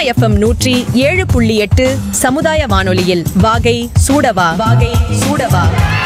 FM நூற்றி ஏழு புள்ளி எட்டு சமுதாய வானொலியில் வாகை சூடவா வாகை சூடவா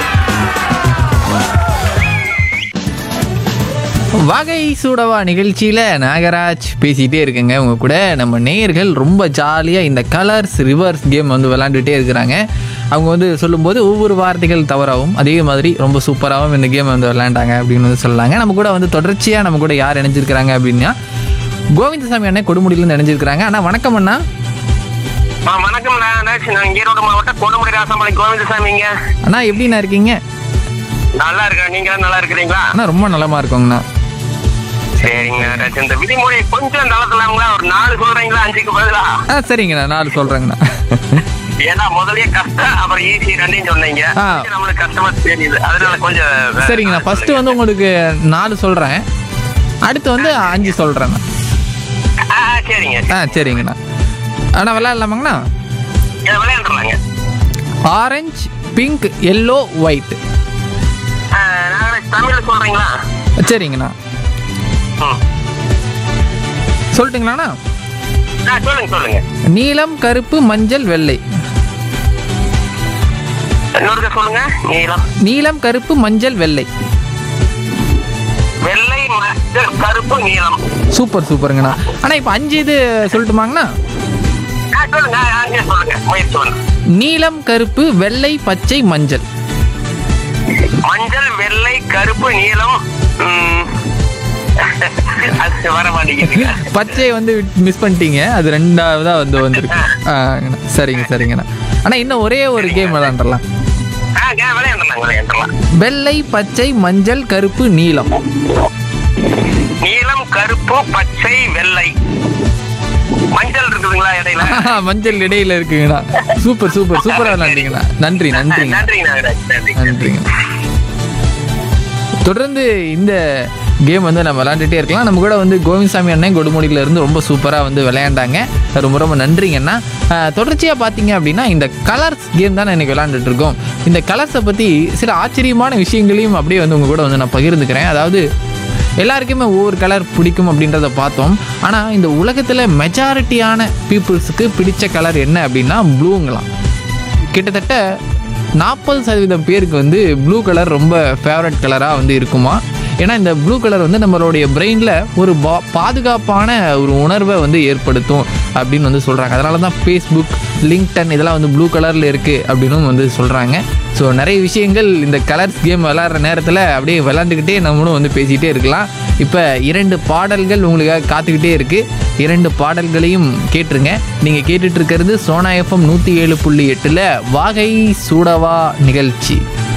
வகை சூடவா நிகழ்ச்சியில் நாகராஜ் பேசிகிட்டே இருக்குங்க உங்க கூட நம்ம நேயர்கள் ரொம்ப ஜாலியாக இந்த கலர்ஸ் ரிவர்ஸ் கேம் வந்து விளாண்டுட்டே இருக்கிறாங்க அவங்க வந்து சொல்லும்போது ஒவ்வொரு வார்த்தைகள் தவறாகவும் அதே மாதிரி ரொம்ப சூப்பராகவும் இந்த கேம் வந்து விளையாண்டாங்க அப்படின்னு வந்து சொல்லலாங்க நம்ம கூட வந்து தொடர்ச்சியாக நம்ம கூட யார் இணைஞ்சிருக்கிறாங்க அப்படின்னா கோவிந்தசாமி அண்ணன் கொடுமுடியிலேருந்து இணைஞ்சிருக்கிறாங்க அண்ணா வணக்கம் அண்ணா ஆ, வணக்கம் நான் நான் நான் ஈரோடு மாவட்டம் கொடுமுடி ராசமலை கோவிந்தசாமிங்க அண்ணா எப்படிண்ணா இருக்கீங்க நல்லா இருக்கேன் நீங்க நல்லா இருக்கிறீங்களா அண்ணா ரொம்ப நலமா இருக்கோங்கண்ணா சரிங்க ராஜ். இந்த விதிமுறை கொஞ்சம் நடத்தலாங்களா ஒரு நாலு சொல்றீங்களா அஞ்சுக்கு பதிலா ஆ சரிங்கண்ணா நாலு சொல்கிறேங்கண்ணா ஏன்னா முதல்லயே கஷ்டம் அப்புறம் ஈஸி ரெண்டையும் சொன்னீங்க ஆ. நம்மளுக்கு கஷ்டமா தெரியுது அதனால கொஞ்சம் சரிங்கண்ணா ஃபர்ஸ்ட் வந்து உங்களுக்கு நாலு சொல்கிறேன் அடுத்து வந்து அஞ்சு சொல்கிறேண்ணா ஆ, சரிங்க ஆ சரிங்கண்ணா அண்ணா விளையாடலாமாங்கண்ணா இதை விளையாண்டுலாங்க ஆரஞ்சு பிங்க் எல்லோ ஒயிட் ஆ, நாகராஜ் தமிழ்ல சொல்றீங்களா சரிங்கண்ணா ம். சொல்லட்டுங்களாண்ணா ஆ, சொல்லுங்க சொல்லுங்க நீலம் கருப்பு மஞ்சள் வெள்ளை இன்னொருக்க சொல்லுங்க நீலம் நீலம் கருப்பு மஞ்சள் வெள்ளை வெள்ளை மஞ்சள் கருப்பு நீலம் சூப்பர் சூப்பருங்கண்ணா அண்ணா இப்போ அஞ்சு இது சொல்லட்டுமாங்கண்ணா ஆ, சொல்லுங்க ஆ, அங்கே சொல்லுங்க முயற்சி பண்ணுங்க நீலம் கருப்பு வெள்ளை பச்சை மஞ்சள் மஞ்சள் வெள்ளை கருப்பு நீலம் ம், அது வர மாட்டேங்குது பச்சை வந்து மிஸ் பண்ணிட்டீங்க அது ரெண்டாவதா வந்து வந்திருக்கு ஆங்கண்ணா சரிங்க சரிங்கண்ணா அண்ணா இன்னும் ஒரே ஒரு கேம் விளாண்டுறலாம் ஆ, ஆ, விளையாண்டலாம் விளையாண்டலாம் வெள்ளை பச்சை மஞ்சள் கருப்பு நீலம் நீலம் கருப்பு பச்சை வெள்ளை மஞ்சள் இருக்குதுங்களா இடையில ஆஹா, மஞ்சள் இடையில இருக்குங்கண்ணா சூப்பர் சூப்பர் சூப்பரா விளாண்டீங்கண்ணா நன்றி நன்றிங்க நன்றிங்க நாகராஜ் நன்றி நன்றிங்க தொடர்ந்து இந்த கேம் வந்து நம்ம விளையாண்டுட்டே இருக்கலாம் நம்ம கூட வந்து கோவிந்தசாமி அண்ணன் கொடுமுடியில இருந்து ரொம்ப சூப்பராக வந்து விளையாண்டாங்க ரொம்ப ரொம்ப நன்றிங்கண்ணா ஆஹ், தொடர்ச்சியா பார்த்தீங்க அப்படின்னா இந்த கலர்ஸ் கேம் தான் இன்னைக்கு விளையாண்டுட்டு இருக்கோம் இந்த கலர்ஸை பற்றி சில ஆச்சரியமான விஷயங்களையும் அப்படியே வந்து உங்க கூட வந்து நான் பகிர்ந்துக்கிறேன் அதாவது எல்லாருக்குமே ஒவ்வொரு கலர் பிடிக்கும் அப்படின்றத பார்த்தோம் ஆனால் இந்த உலகத்தில் மெஜாரிட்டியான பீப்புள்ஸுக்கு பிடிச்ச கலர் என்ன அப்படின்னா ப்ளூங்களாம் கிட்டத்தட்ட நாற்பது சதவீதம் பேருக்கு வந்து ப்ளூ கலர் ரொம்ப ஃபேவரட் கலராக வந்து இருக்குமா ஏன்னா இந்த ப்ளூ கலர் வந்து நம்மளுடைய பிரெயினில் ஒரு பா பாதுகாப்பான ஒரு உணர்வை வந்து ஏற்படுத்தும் அப்படின்னு வந்து சொல்கிறாங்க அதனால தான் ஃபேஸ்புக் லிங்க்டன் இதெல்லாம் வந்து ப்ளூ கலரில் இருக்குது அப்படின்னு வந்து சொல்கிறாங்க ஸோ நிறைய விஷயங்கள் இந்த கலர்ஸ் கேம் விளாட்ற நேரத்தில் அப்படியே விளாண்டுக்கிட்டே நம்மளும் வந்து பேசிகிட்டே இருக்கலாம் இப்போ இரண்டு பாடல்கள் உங்களுக்காக காத்துக்கிட்டே இருக்குது இரண்டு பாடல்களையும் கேட்டுருங்க நீங்கள் கேட்டுட்டு இருக்கிறது சோனா எஃப்எம் நூற்றி ஏழு புள்ளி எட்டில் வாகை சூடவா நிகழ்ச்சி